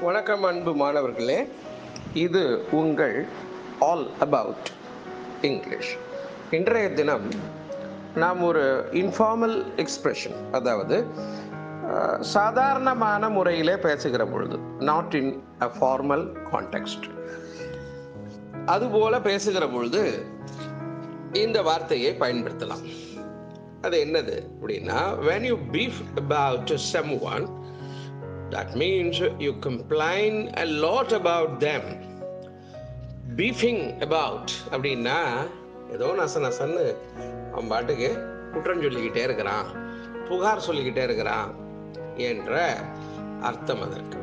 வணக்கம் அன்பு மாணவர்களே இது உங்கள் ஆல் அபவுட் இங்கிலீஷ் இன்றைய தினம் நாம் ஒரு இன்ஃபார்மல் எக்ஸ்பிரஷன் அதாவது அஹ், சாதாரணமான முறையிலே பேசுகிற பொழுது not in a formal context அதுபோல பேசுகிற பொழுது இந்த வார்த்தையை பயன்படுத்தலாம் அது என்னது அப்படின்னா when you beef about someone that means you complain a lot about them beefing about அப்படின்னா ஏதோ நச நசன்னு அவன் பாட்டுக்கு குற்றம் சொல்லிக்கிட்டே இருக்கிறான் புகார் சொல்லிக்கிட்டே இருக்கிறான் என்ற அர்த்தம் அதற்கு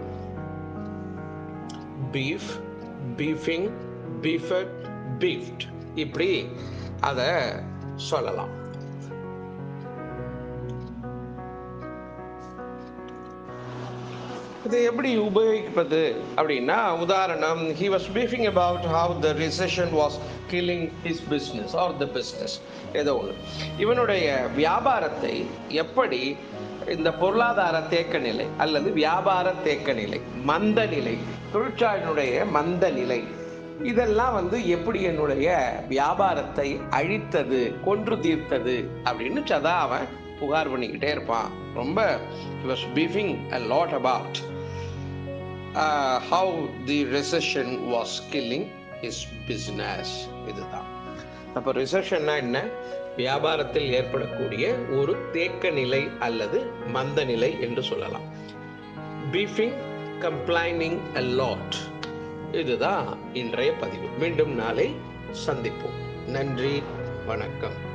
பீஃப் பீஃபிங் பீஃபட் பீஃப்ட் இப்படி அதை சொல்லலாம் இது எப்படி உபயோகிப்பது அப்படின்னா உதாரணம் he was beefing about how the recession was killing his business or the business ஏதோ ஒன்று இவனுடைய வியாபாரத்தை எப்படி இந்த பொருளாதார தேக்க நிலை அல்லது வியாபார தேக்க நிலை மந்த நிலை தொழிற்சாலையினுடைய மந்த நிலை இதெல்லாம் வந்து எப்படி என்னுடைய வியாபாரத்தை அழித்தது கொன்று தீர்த்தது அப்படின்னு சதா அவன் புகார் பண்ணிக்கிட்டே இருப்பான் ரொம்ப he was beefing a lot about uh, how the recession was killing his business இதுதான் அப்போ ரிசெஷன்னா என்ன வியாபாரத்தில் ஏற்படக்கூடிய ஒரு தேக்க நிலை அல்லது மந்த நிலை என்று சொல்லலாம் பீஃபிங் கம்ப்ளைனிங் a lot இதுதான் இன்றைய பதிவு மீண்டும் நாளை சந்திப்போம் நன்றி வணக்கம்